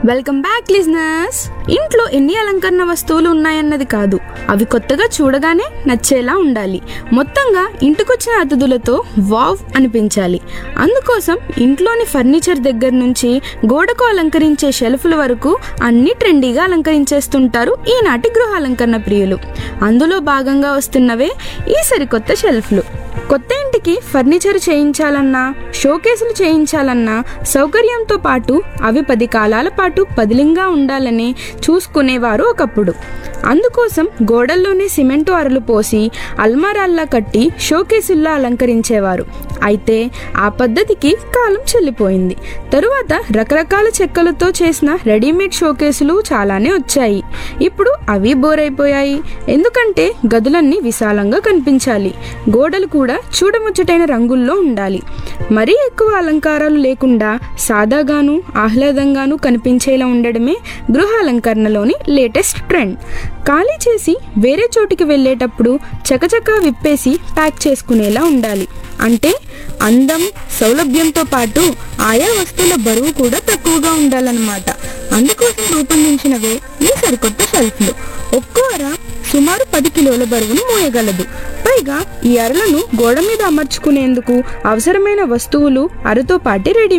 welcome back listeners ఇంట్లో ఎన్ని అలంకరణ వస్తువులు ఉన్నాయన్నది కాదు అవి కొత్తగా చూడగానే నచ్చేలా ఉండాలి మొత్తంగా ఇంటికొచ్చిన అతిథులతో వావ్ అనిపించాలి అందుకోసం ఇంట్లోని ఫర్నిచర్ దగ్గర నుంచి గోడకు అలంకరించే షెల్ఫ్ల వరకు అన్ని ట్రెండీగా అలంకరించేస్తుంటారు ఈనాటి గృహ అలంకరణ ప్రియులు అందులో భాగంగా వస్తున్నవే ఈ సరికొత్త షెల్ఫ్లు కొత్త ఇంటికి ఫర్నిచర్ చేయించాలన్నా షోకేసులు చేయించాలన్నా సౌకర్యంతో పాటు అవి పది కాలాల పాటు పదిలింగా ఉండాలని చూసుకునేవారు ఒకప్పుడు అందుకోసం గోడల్లోనే సిమెంటు అరలు పోసి అల్మారాల్లా కట్టి షోకేసుల్లా అలంకరించేవారు అయితే ఆ పద్ధతికి కాలం చెల్లిపోయింది తరువాత రకరకాల చెక్కలతో చేసిన రెడీమేడ్ షోకేసులు చాలానే వచ్చాయి ఇప్పుడు అవి బోర్ అయిపోయాయి ఎందుకంటే గదులన్నీ విశాలంగా కనిపించాలి గోడలు కూడా చూడముచ్చటైన రంగుల్లో ఉండాలి మరీ ఎక్కువ అలంకారాలు లేకుండా సాదాగాను ఆహ్లాదంగాను కనిపించేలా ఉండడమే గృహ అలంకరణలోని లేటెస్ట్ ట్రెండ్ ఖాళీ చేసి వేరే చోటికి వెళ్ళేటప్పుడు చకచకా విప్పేసి ప్యాక్ చేసుకునేలా ఉండాలి అంటే అందం సౌలభ్యంతో పాటు ఆయా వస్తువుల బరువు కూడా తక్కువగా ఉండాలన్నమాట అందుకోసం రూపొందించినవే ఈ సరికొత్త షెల్ఫ్లు ఒక్కో అర సుమారు పది కిలోల బరువును మోయగలదు పైగా ఈ అరలను గోడ మీద అమర్చుకునేందుకు అవసరమైన వస్తువులు అరతో పాటు రెడీ